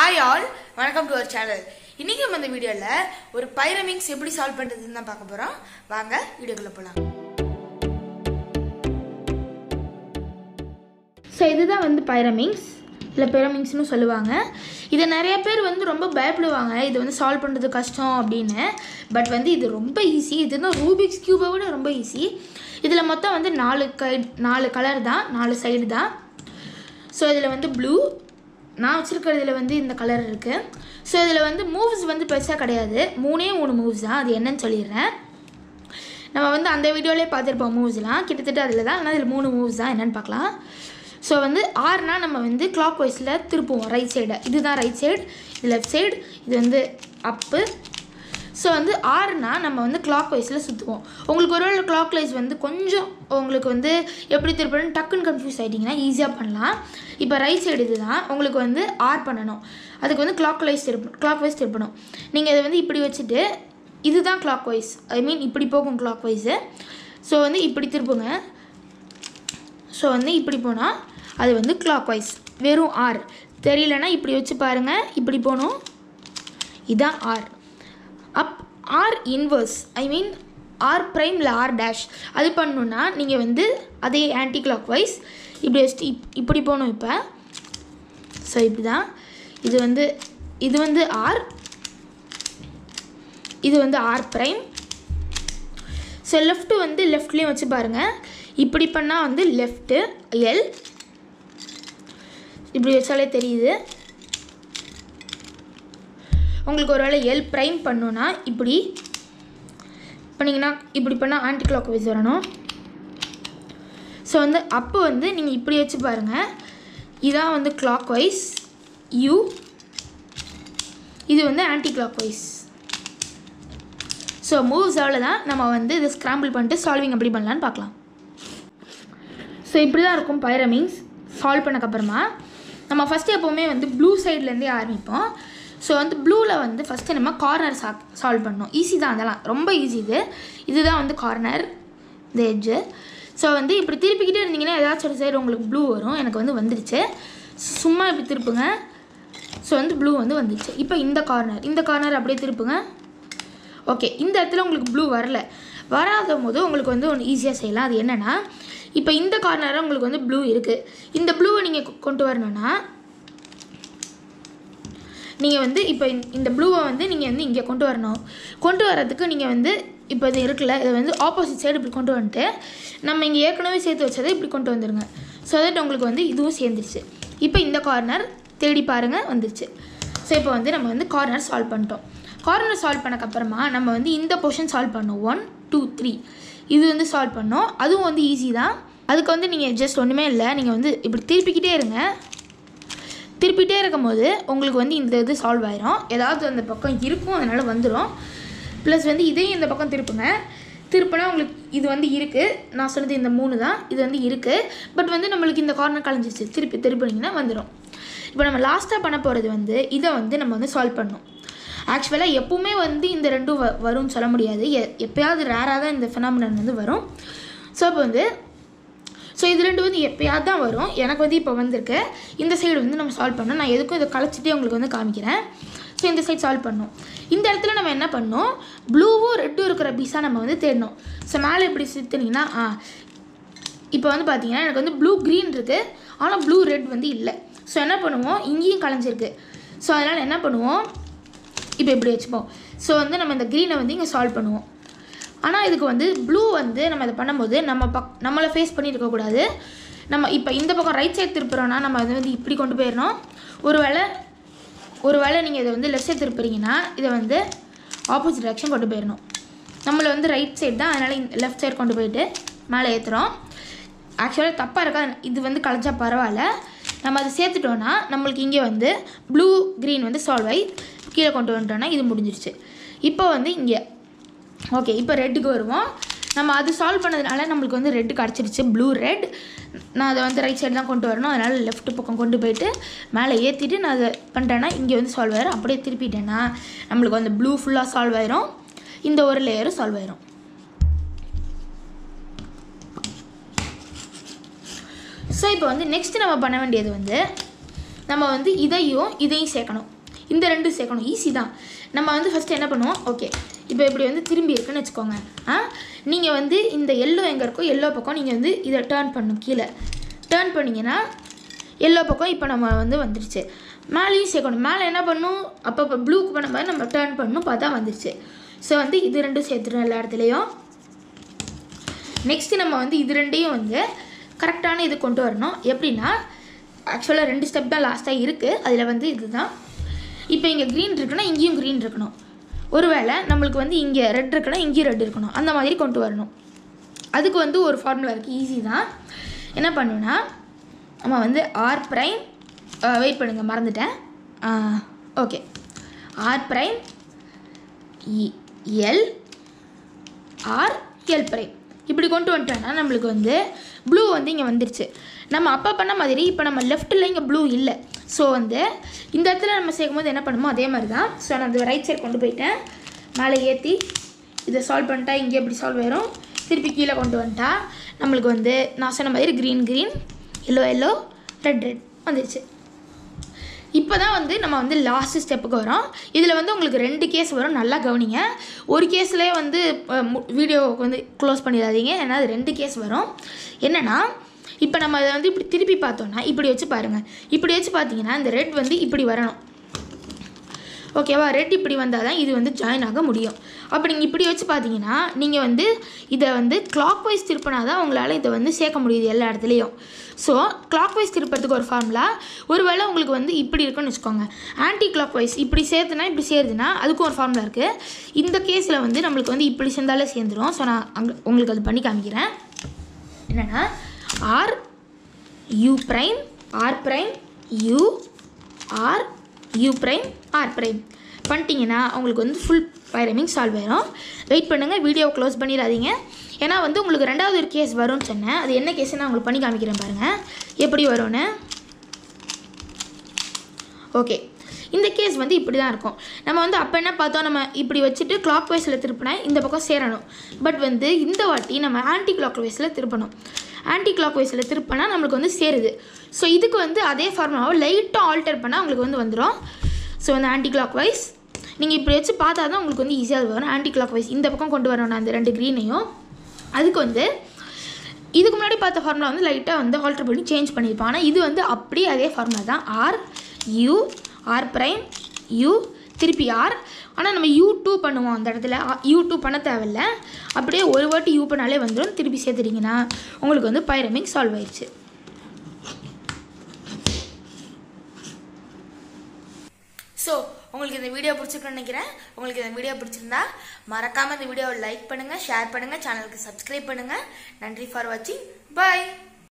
hi all வணக்கம் to our channel இன்னைக்கு நம்ம இந்த வீடியோவில் ஒரு பைரமிங்ஸ் எப்படி சால்வ் பண்ணுறதுன்னு தான் பார்க்க போகிறோம் வாங்க வீடியோக்குள்ளே போகலாம் ஸோ இதுதான் வந்து பைரமிங்ஸ் இல்லை பிரமிங்ஸ்னு சொல்லுவாங்க இதை நிறைய பேர் வந்து ரொம்ப பயப்படுவாங்க இது வந்து சால்வ் பண்ணுறது கஷ்டம் அப்படின்னு பட் வந்து இது ரொம்ப ஈஸி இது வந்து ரூபிக்ஸ் கியூபை விட ரொம்ப ஈஸி இதில் மொத்தம் வந்து நாலு கை நாலு கலர் தான் நாலு சைடு தான் ஸோ இதில் வந்து ப்ளூ நான் வச்சுருக்கிறதுல வந்து இந்த கலர் இருக்குது ஸோ இதில் வந்து மூவ்ஸ் வந்து பெருசாக கிடையாது மூணே மூணு மூவ்ஸ் தான் அது என்னன்னு சொல்லிடுறேன் நம்ம வந்து அந்த வீடியோலேயே பார்த்துருப்போம் மூவ்ஸ்லாம் கிட்டத்தட்ட அதில் தான் ஆனால் இதில் மூணு மூவ்ஸ் தான் என்னென்னு பார்க்கலாம் ஸோ வந்து ஆறுனா நம்ம வந்து கிளாக் வைஸில் திருப்புவோம் ரைட் சைடை இதுதான் ரைட் சைடு இது லெஃப்ட் சைடு இது வந்து அப்பு ஸோ வந்து ஆறுனா நம்ம வந்து கிளாக் வைஸில் சுற்றுவோம் உங்களுக்கு ஒரு வேளை கிளாக் வைஸ் வந்து கொஞ்சம் உங்களுக்கு வந்து எப்படி திருப்பணும் டக்குன்னு கன்ஃபியூஸ் ஆகிட்டிங்கன்னா ஈஸியாக பண்ணலாம் இப்போ ரைட் சைடு இது தான் உங்களுக்கு வந்து ஆர் பண்ணணும் அதுக்கு வந்து கிளாக் வைஸ் திருப்பணும் கிளாக் வைஸ் திருப்பணும் நீங்கள் இதை வந்து இப்படி வச்சுட்டு இதுதான் கிளாக் வைஸ் ஐ மீன் இப்படி போகும் கிளாக் வைஸு ஸோ வந்து இப்படி திருப்புங்க ஸோ வந்து இப்படி போனால் அது வந்து கிளாக் வைஸ் வெறும் ஆர் தெரியலனா இப்படி வச்சு பாருங்கள் இப்படி போகணும் இதான் R up R inverse I mean R prime இல்லை ஆர் டேஷ் அது பண்ணணுன்னா நீங்கள் வந்து அதே ஆன்டி கிளாக் வைஸ் இப்படி வச்சுட்டு இப் இப்படி போகணும் இப்போ ஸோ இப்படி தான் இது வந்து இது வந்து ஆர் இது வந்து ஆர் ப்ரைம் ஸோ லெஃப்ட்டு வந்து லெஃப்ட்லேயும் வச்சு பாருங்கள் இப்படி பண்ணால் வந்து லெஃப்ட்டு எல் இப்படி வச்சாலே தெரியுது உங்களுக்கு ஒரு வேளை எல் ப்ரைம் பண்ணுன்னா இப்படி பண்ணிங்கன்னா இப்படி பண்ணால் ஆன்டி கிளாக் வைஸ் வரணும் ஸோ வந்து அப்போ வந்து நீங்கள் இப்படி வச்சு பாருங்கள் இதான் வந்து கிளாக் வைஸ் யூ இது வந்து anticlockwise so moves அவ்வளோதான் நம்ம வந்து இதை ஸ்க்ராம்பிள் பண்ணிட்டு சால்விங் எப்படி பண்ணலான்னு பார்க்கலாம் ஸோ இப்படி தான் இருக்கும் பைரமிங்ஸ் சால்வ் பண்ணக்கப்புறமா நம்ம ஃபஸ்ட்டு எப்போவுமே வந்து ப்ளூ சைட்லேருந்தே ஆரம்பிப்போம் ஸோ வந்து ப்ளூவில் வந்து ஃபஸ்ட்டு நம்ம கார்னர் சா சால்வ் பண்ணணும் ஈஸி தான் அதெல்லாம் ரொம்ப ஈஸி இது இதுதான் வந்து கார்னர் இந்த எட்ஜு ஸோ வந்து இப்படி திருப்பிக்கிட்டே இருந்தீங்கன்னா ஏதாச்சும் ஒரு சைடு உங்களுக்கு ப்ளூ வரும் எனக்கு வந்து வந்துடுச்சு சும்மா இப்படி திருப்புங்க ஸோ வந்து ப்ளூ வந்து வந்துடுச்சு இப்போ இந்த கார்னர் இந்த கார்னர் அப்படியே திருப்புங்க ஓகே இந்த இடத்துல உங்களுக்கு ப்ளூ வரல வராத போது உங்களுக்கு வந்து ஒன்று ஈஸியாக செய்யலாம் அது என்னென்னா இப்போ இந்த கார்னரில் உங்களுக்கு வந்து ப்ளூ இருக்குது இந்த ப்ளூவை நீங்கள் கொண்டு வரணும்னா நீங்கள் வந்து இப்போ இந்த ப்ளூவை வந்து நீங்கள் வந்து இங்கே கொண்டு வரணும் கொண்டு வரதுக்கு நீங்கள் வந்து இப்போ இது இருக்குல்ல இதை வந்து ஆப்போசிட் சைடு இப்படி கொண்டு வந்துட்டு நம்ம இங்கே ஏற்கனவே சேர்த்து வச்சதை இப்படி கொண்டு வந்துடுங்க ஸோ தட் உங்களுக்கு வந்து இதுவும் சேர்ந்துருச்சு இப்போ இந்த கார்னர் தேடி பாருங்கள் வந்துருச்சு ஸோ இப்போ வந்து நம்ம வந்து கார்னர் சால்வ் பண்ணிட்டோம் கார்னர் சால்வ் பண்ணக்கப்புறமா நம்ம வந்து இந்த பொஷன் சால்வ் பண்ணோம் ஒன் டூ த்ரீ இது வந்து சால்வ் பண்ணோம் அதுவும் வந்து ஈஸி தான் அதுக்கு வந்து நீங்கள் ஜஸ்ட் ஒன்றுமே இல்லை நீங்கள் வந்து இப்படி திருப்பிக்கிட்டே இருங்க திருப்பிட்டே இருக்கும்போது உங்களுக்கு வந்து இந்த இது சால்வ் ஆயிரும் ஏதாவது அந்த பக்கம் இருக்கும் அதனால் வந்துடும் ப்ளஸ் வந்து இதையும் இந்த பக்கம் திருப்புங்க திருப்பினா உங்களுக்கு இது வந்து இருக்குது நான் சொன்னது இந்த மூணு தான் இது வந்து இருக்குது பட் வந்து நம்மளுக்கு இந்த கார்னர் கலைஞ்சிச்சு திருப்பி திருப்பினீங்கன்னா வந்துடும் இப்போ நம்ம லாஸ்ட்டாக பண்ண போகிறது வந்து இதை வந்து நம்ம வந்து சால்வ் பண்ணணும் ஆக்சுவலாக எப்பவுமே வந்து இந்த ரெண்டும் வ வரும்னு சொல்ல முடியாது எ எப்போயாவது ரேராக தான் இந்த ஃபினாமினன் வந்து வரும் ஸோ இப்போ வந்து ஸோ இது ரெண்டு வந்து எப்போயாவது தான் வரும் எனக்கு வந்து இப்போ வந்திருக்கு இந்த சைடு வந்து நம்ம சால்வ் பண்ணோம் நான் எதுக்கும் இதை கலைச்சிட்டே உங்களுக்கு வந்து காமிக்கிறேன் ஸோ இந்த சைடு சால்வ் பண்ணோம் இந்த இடத்துல நம்ம என்ன பண்ணோம் ப்ளூவும் ரெட்டும் இருக்கிற பீஸாக நம்ம வந்து தேடணும் ஸோ மேலே இப்படி சுற்றுனீங்கன்னா ஆ இப்போ வந்து பார்த்தீங்கன்னா எனக்கு வந்து ப்ளூ க்ரீன் இருக்குது ஆனால் ப்ளூ ரெட் வந்து இல்லை ஸோ என்ன பண்ணுவோம் இங்கேயும் கலைஞ்சிருக்கு ஸோ அதனால் என்ன பண்ணுவோம் இப்போ இப்படி வச்சுப்போம் ஸோ வந்து நம்ம இந்த க்ரீனை வந்து இங்கே சால்வ் பண்ணுவோம் ஆனால் இதுக்கு வந்து ப்ளூ வந்து நம்ம இதை பண்ணும்போது நம்ம பக் நம்மளை ஃபேஸ் பண்ணி இருக்கக்கூடாது நம்ம இப்போ இந்த பக்கம் ரைட் சைடு திருப்புறோன்னா நம்ம அதை வந்து இப்படி கொண்டு போயிடணும் ஒரு வேளை ஒரு வேளை நீங்கள் இதை வந்து லெஃப்ட் சைடு திருப்புறீங்கன்னா இதை வந்து ஆப்போசிட் டைரக்ஷன் கொண்டு போயிடணும் நம்மளை வந்து ரைட் சைடு தான் அதனால் லெஃப்ட் சைடு கொண்டு போயிட்டு மேலே ஏற்றுறோம் ஆக்சுவலாக தப்பாக இருக்கா இது வந்து கலைஞ்சா பரவாயில்ல நம்ம அதை சேர்த்துட்டோன்னா நம்மளுக்கு இங்கே வந்து ப்ளூ க்ரீன் வந்து சால்வ் ஆகி கீழே கொண்டு வந்துட்டோன்னா இது முடிஞ்சிருச்சு இப்போ வந்து இங்கே ஓகே இப்போ ரெட்டுக்கு வருவோம் நம்ம அது சால்வ் பண்ணதுனால நம்மளுக்கு வந்து ரெட்டு கிடச்சிருச்சு ப்ளூ ரெட் நான் அதை வந்து ரைட் சைடு தான் கொண்டு வரணும் அதனால் லெஃப்ட் பக்கம் கொண்டு போயிட்டு மேலே ஏற்றிட்டு நான் அதை பண்ணிட்டேன்னா இங்கே வந்து சால்வ் ஆயிரும் அப்படியே திருப்பிட்டேன்னா நம்மளுக்கு வந்து ப்ளூ ஃபுல்லாக சால்வ் ஆயிரும் இந்த ஒரு லேயரும் சால்வ் ஆயிரும் ஸோ இப்போ வந்து நெக்ஸ்ட் நம்ம பண்ண வேண்டியது வந்து நம்ம வந்து இதையும் இதையும் சேர்க்கணும் இந்த ரெண்டு சேர்க்கணும் ஈஸி தான் நம்ம வந்து ஃபஸ்ட்டு என்ன பண்ணுவோம் ஓகே இப்போ இப்படி வந்து திரும்பி இருக்குன்னு வச்சுக்கோங்க ஆ நீங்கள் வந்து இந்த எல்லோ எங்கே இருக்கோ எல்லோ பக்கம் நீங்கள் வந்து இதை டேர்ன் பண்ணணும் கீழே டேர்ன் பண்ணிங்கன்னா எல்லோ பக்கம் இப்போ நம்ம வந்து வந்துருச்சு மேலேயும் சேர்க்கணும் மேலே என்ன பண்ணணும் அப்போ இப்போ ப்ளூக்கு பண்ண மாதிரி நம்ம டேர்ன் பண்ணணும் பார்த்தா வந்துருச்சு ஸோ வந்து இது ரெண்டும் சேர்த்துடும் எல்லா இடத்துலையும் நெக்ஸ்ட்டு நம்ம வந்து இது ரெண்டையும் வந்து கரெக்டான இது கொண்டு வரணும் எப்படின்னா ஆக்சுவலாக ரெண்டு ஸ்டெப் தான் லாஸ்ட்டாக இருக்குது அதில் வந்து இதுதான் இப்போ இங்கே க்ரீன் இருக்குன்னா இங்கேயும் க்ரீன் இருக்கணும் ஒருவேளை நம்மளுக்கு வந்து இங்கே ரெட் இருக்குன்னா இங்கேயும் ரெட் இருக்கணும் அந்த மாதிரி கொண்டு வரணும் அதுக்கு வந்து ஒரு ஃபார்முலா இருக்குது ஈஸி தான் என்ன பண்ணுன்னா நம்ம வந்து ஆர் ப்ரைம் வெயிட் பண்ணுங்கள் மறந்துட்டேன் okay R prime L R L prime இப்படி கொண்டு வந்துட்டோன்னா நம்மளுக்கு வந்து ப்ளூ வந்து இங்கே வந்துருச்சு நம்ம அப்போ பண்ண மாதிரி இப்போ நம்ம லெஃப்ட்டில் இங்கே ப்ளூ இல்லை ஸோ வந்து இந்த இடத்துல நம்ம சேர்க்கும்போது என்ன பண்ணுமோ அதே மாதிரி தான் ஸோ நான் அந்த ரைட் சைடு கொண்டு போயிட்டேன் மேலே ஏற்றி இதை சால்வ் பண்ணிட்டா இங்கே எப்படி சால்வ் ஆயிரும் திருப்பி கீழே கொண்டு வந்துட்டா நம்மளுக்கு வந்து நான் சொன்ன மாதிரி green green yellow yellow red red வந்துருச்சு இப்போ தான் வந்து நம்ம வந்து லாஸ்ட் ஸ்டெப்புக்கு வரோம் இதில் வந்து உங்களுக்கு ரெண்டு கேஸ் வரும் நல்லா கவனிங்க ஒரு கேஸ்லேயே வந்து வீடியோவுக்கு வந்து க்ளோஸ் பண்ணிடாதீங்க ஏன்னா அது ரெண்டு கேஸ் வரும் என்னென்னா இப்போ நம்ம அதை வந்து இப்படி திருப்பி பார்த்தோன்னா இப்படி வச்சு பாருங்கள் இப்படி வச்சு பார்த்தீங்கன்னா இந்த ரெட் வந்து இப்படி வரணும் ஓகேவா ரெட் இப்படி வந்தால் தான் இது வந்து ஜாயின் ஆக முடியும் அப்போ நீங்கள் இப்படி வச்சு பார்த்தீங்கன்னா நீங்கள் வந்து இதை வந்து கிளாக் வைஸ் திருப்பினா தான் உங்களால் இதை வந்து சேர்க்க முடியுது எல்லா இடத்துலையும் ஸோ கிளாக் வைஸ் திருப்பறதுக்கு ஒரு ஃபார்முலா ஒருவேளை உங்களுக்கு வந்து இப்படி இருக்குன்னு வச்சுக்கோங்க ஆன்டி கிளாக் வைஸ் இப்படி சேர்த்துனா இப்படி சேருதுன்னா அதுக்கும் ஒரு ஃபார்முலா இருக்குது இந்த கேஸில் வந்து நம்மளுக்கு வந்து இப்படி சேர்ந்தாலே சேர்ந்துடும் ஸோ நான் அங்கே உங்களுக்கு அது பண்ணி காமிக்கிறேன் என்னென்னா R U prime R prime U R U prime R prime பண்ணிட்டீங்கன்னா உங்களுக்கு வந்து ஃபுல் பைரமிங் சால்வ் ஆயிரும் வெயிட் பண்ணுங்கள் வீடியோ க்ளோஸ் பண்ணிடாதீங்க ஏன்னா வந்து உங்களுக்கு ரெண்டாவது ஒரு கேஸ் வரும்னு சொன்னேன் அது என்ன கேஸ்ன்னு நான் உங்களுக்கு பண்ணி காமிக்கிறேன் பாருங்கள் எப்படி வரும்னு ஓகே இந்த கேஸ் வந்து இப்படி தான் இருக்கும் நம்ம வந்து அப்போ என்ன பார்த்தோம் நம்ம இப்படி வச்சுட்டு கிளாக் வைஸில் திருப்பினா இந்த பக்கம் சேரணும் பட் வந்து இந்த வாட்டி நம்ம ஆன்டி கிளாக் வைஸில் திருப்பணும் ஆன்டி கிளாக் வைஸில் திருப்பினா நம்மளுக்கு வந்து சேருது ஸோ இதுக்கு வந்து அதே ஃபார்முலாவை லைட்டாக ஆல்டர் பண்ணால் உங்களுக்கு வந்து வந்துடும் ஸோ வந்து ஆன்டி கிளாக் வைஸ் நீங்கள் இப்படி வச்சு பார்த்தா தான் உங்களுக்கு வந்து ஈஸியாக வரும் ஆன்டி கிளாக் வைஸ் இந்த பக்கம் கொண்டு வரணும் அந்த ரெண்டு க்ரீனையும் அதுக்கு வந்து இதுக்கு முன்னாடி பார்த்த ஃபார்முலா வந்து லைட்டாக வந்து ஆல்டர் பண்ணி சேஞ்ச் பண்ணியிருப்பான் ஆனால் இது வந்து அப்படியே அதே ஃபார்முலா தான் R U R prime U திருப்பி ஆர் ஆனால் நம்ம யூ டூ பண்ணுவோம் அந்த இடத்துல யூ டூ பண்ண தேவையில்ல அப்படியே ஒரு வாட்டி யூ பண்ணாலே வந்துடும் திருப்பி சேர்த்துட்டிங்கன்னா உங்களுக்கு வந்து பைரமிக் சால்வ் ஆயிடுச்சு ஸோ உங்களுக்கு இந்த வீடியோ பிடிச்சிருக்குன்னு நினைக்கிறேன் உங்களுக்கு இந்த வீடியோ பிடிச்சிருந்தா மறக்காம இந்த வீடியோவை லைக் பண்ணுங்க ஷேர் பண்ணுங்க சேனலுக்கு சப்ஸ்கிரைப் பண்ணுங்க நன்றி ஃபார் வாட்சிங் பை